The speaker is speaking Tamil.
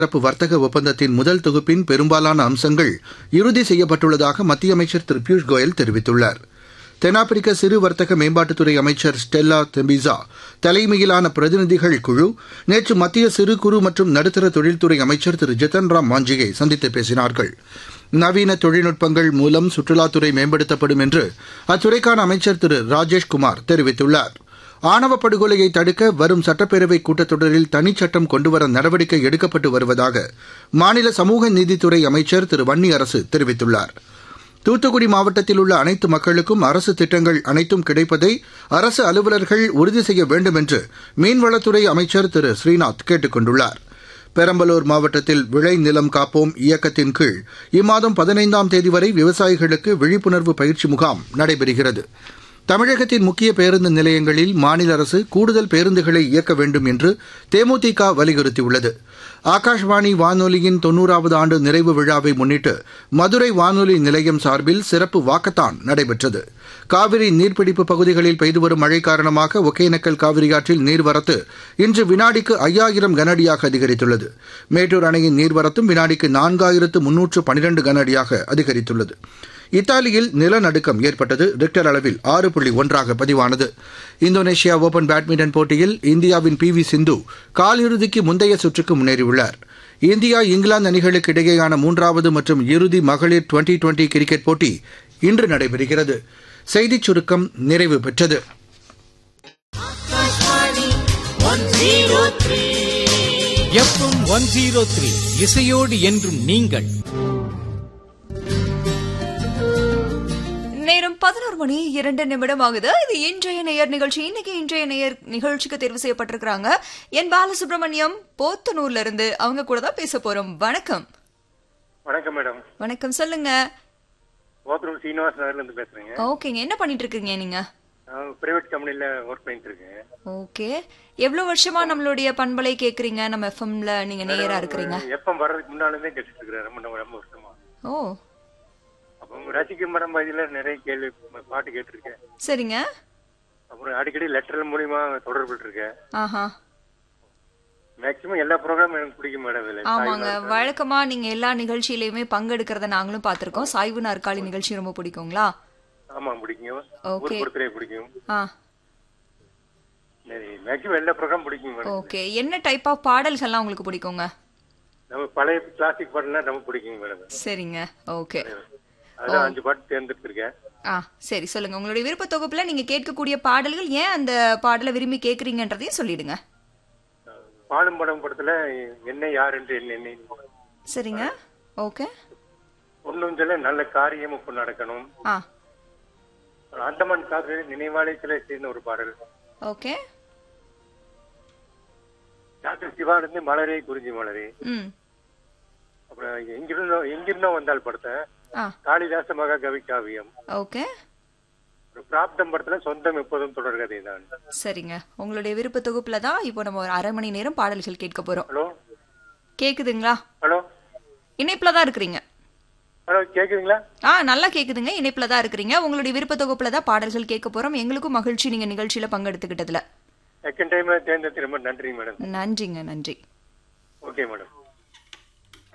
தரப்பு வர்த்தக ஒப்பந்தத்தின் முதல் தொகுப்பின் பெரும்பாலான அம்சங்கள் இறுதி செய்யப்பட்டுள்ளதாக மத்திய அமைச்சர் திரு பியூஷ் கோயல் தெரிவித்துள்ளார் தென்னாப்பிரிக்க சிறு வர்த்தக மேம்பாட்டுத்துறை அமைச்சர் ஸ்டெல்லா தெம்பிசா தலைமையிலான பிரதிநிதிகள் குழு நேற்று மத்திய சிறு குறு மற்றும் நடுத்தர தொழில்துறை அமைச்சர் திரு ஜித்தன் ராம் மாஞ்சியை சந்தித்து பேசினார்கள் நவீன தொழில்நுட்பங்கள் மூலம் சுற்றுலாத்துறை மேம்படுத்தப்படும் என்று அத்துறைக்கான அமைச்சர் திரு ராஜேஷ்குமார் தெரிவித்துள்ளார் ஆணவ படுகொலையை தடுக்க வரும் சட்டப்பேரவை கூட்டத்தொடரில் தனிச்சட்டம் கொண்டுவர நடவடிக்கை எடுக்கப்பட்டு வருவதாக மாநில சமூக நீதித்துறை அமைச்சர் திரு வன்னி அரசு தெரிவித்துள்ளார் தூத்துக்குடி மாவட்டத்தில் உள்ள அனைத்து மக்களுக்கும் அரசு திட்டங்கள் அனைத்தும் கிடைப்பதை அரசு அலுவலர்கள் உறுதி செய்ய வேண்டும் என்று மீன்வளத்துறை அமைச்சர் திரு ஸ்ரீநாத் கேட்டுக் கொண்டுள்ளார் பெரம்பலூர் மாவட்டத்தில் விளை நிலம் காப்போம் இயக்கத்தின் கீழ் இம்மாதம் பதினைந்தாம் தேதி வரை விவசாயிகளுக்கு விழிப்புணர்வு பயிற்சி முகாம் நடைபெறுகிறது தமிழகத்தின் முக்கிய பேருந்து நிலையங்களில் மாநில அரசு கூடுதல் பேருந்துகளை இயக்க வேண்டும் என்று தேமுதிக வலியுறுத்தியுள்ளது ஆகாஷ்வாணி வானொலியின் தொன்னூறாவது ஆண்டு நிறைவு விழாவை முன்னிட்டு மதுரை வானொலி நிலையம் சார்பில் சிறப்பு வாக்கத்தான் நடைபெற்றது காவிரி நீர்பிடிப்பு பகுதிகளில் பெய்து வரும் மழை காரணமாக ஒகேனக்கல் காவிரியாற்றில் நீர்வரத்து இன்று வினாடிக்கு ஐயாயிரம் கனஅடியாக அதிகரித்துள்ளது மேட்டூர் அணையின் நீர்வரத்தும் வினாடிக்கு நான்காயிரத்து முன்னூற்று பனிரண்டு கனஅடியாக அதிகரித்துள்ளது இத்தாலியில் நிலநடுக்கம் ஏற்பட்டது ரிக்டர் அளவில் ஆறு புள்ளி ஒன்றாக பதிவானது இந்தோனேஷியா ஓபன் பேட்மிண்டன் போட்டியில் இந்தியாவின் பி வி சிந்து காலிறுதிக்கு முந்தைய சுற்றுக்கு முன்னேறியுள்ளார் இந்தியா இங்கிலாந்து அணிகளுக்கு இடையேயான மூன்றாவது மற்றும் இறுதி மகளிர் டுவெண்டி டுவெண்டி கிரிக்கெட் போட்டி இன்று நடைபெறுகிறது செய்திச் சுருக்கம் நிறைவு பெற்றது எஃப்எம் ஒன் ஜீரோ த்ரீ இசையோடு என்றும் நீங்கள் நேரம் பதினோரு மணி இரண்டு நிமிடம் ஆகுது இது இன்றைய நேயர் நிகழ்ச்சி இன்னைக்கு இன்றைய நேயர் நிகழ்ச்சிக்கு தேர்வு செய்யப்பட்டிருக்கிறாங்க என் பாலசுப்ரமணியம் போத்தனூர்ல இருந்து அவங்க கூட தான் பேச போறோம் வணக்கம் வணக்கம் மேடம் வணக்கம் சொல்லுங்க ஓத்தூர் சீனிவாஸ் நகர்ல இருந்து பேசுறேங்க ஓகேங்க என்ன பண்ணிட்டு இருக்கீங்க நீங்க நான் பிரைவேட் கம்பெனில ஒர்க் பண்ணிட்டு இருக்கேன் ஓகே எவ்வளவு வருஷமா நம்மளுடைய பண்பலை கேக்குறீங்க நம்ம எஃப்எம்ல நீங்க நேயரா இருக்கிறீங்க எப்ப வர்றதுக்கு முன்னாலே கேட்டுட்டு இருக்கிறேன் ரொம்ப ரொம்ப ரொம்ப வருஷமா ஓ அப்போ உங்க ரசிக்கும் மரம் பகுதியில நிறைய கேள்வி பாட்டு கேட்டிருக்கேன் சரிங்க அப்புறம் அடிக்கடி லெட்டர் மூலியமா தொடர்பு இருக்கேன் ஆஹா மேக்சிமம் எல்லா ப்ரோக்ராமும் எனக்கு பிடிக்கும் மேடம் இதுல ஆமாங்க வழக்கமா நீங்க எல்லா நிகழ்ச்சியிலயுமே பங்கெடுக்கிறத நாங்களும் பார்த்திருக்கோம் சாய்வு நாற்காலி நிகழ்ச்சி ரொம்ப பிடிக்குங்களா ஆமா பிடிக்கும் Okay. ஊர் பொறுத்தரே பிடிக்கும் ஆ மேக்சிமம் எல்லா ப்ரோக்ராம் பிடிக்கும் மேடம் ஓகே என்ன டைப் ஆஃப் பாடல்கள்லாம் உங்களுக்கு பிடிக்குங்க நம்ம பழைய கிளாசிக் பாட்டுலாம் ரொம்ப பிடிக்கும் மேடம் சரிங்க ஓகே அதான் அஞ்சு பாட்டு தேர்ந்தெடுத்திருக்கேன் ஆ சரி சொல்லுங்க உங்களுடைய விருப்ப தொகுப்புல நீங்க கேட்கக்கூடிய பாடல்கள் ஏன் அந்த பாடலை விரும்பி கேக்குறீங்கன்றதையும் சொல்லிடுங்க பாடும் படம் படத்துல என்ன யார் என்று என்ன என்ன சரிங்க ஓகே ஒன்றும் சொல்ல நல்ல காரியம் இப்போ நடக்கணும் ஆ அந்தமான் காற்று நினைவாலை சிலை சேர்ந்த ஒரு பாடல் ஓகே டாக்டர் சிவா இருந்து மலரே குறிஞ்சி மலரே ம் அப்புறம் எங்கிருந்தோ எங்கிருந்தோ வந்தால் படத்தை ஆ காளிதாச மகா கவி காவியம் ஓகே ஒரு பிராப்தம் படத்துல சொந்தம் எப்போதும் தொடர்கதை தான் சரிங்க உங்களுடைய விருப்ப தொகுப்புல தான் இப்போ நம்ம ஒரு அரை மணி நேரம் பாடல்கள் கேட்க போறோம் ஹலோ கேக்குதுங்களா ஹலோ இணைப்புல தான் இருக்கிறீங்க ஹலோ கேக்குதுங்களா ஆ நல்லா கேக்குதுங்க இணைப்புல தான் இருக்கிறீங்க உங்களுடைய விருப்ப தொகுப்புல தான் பாடல்கள் கேட்க போறோம் எங்களுக்கும் மகிழ்ச்சி நீங்க நிகழ்ச்சியில பங்கெடுத்துக்கிட்டதுல செகண்ட் டைம் தேர்ந்தெடுத்து ரொம்ப நன்றி மேடம் நன்றிங்க நன்றி ஓகே மேடம்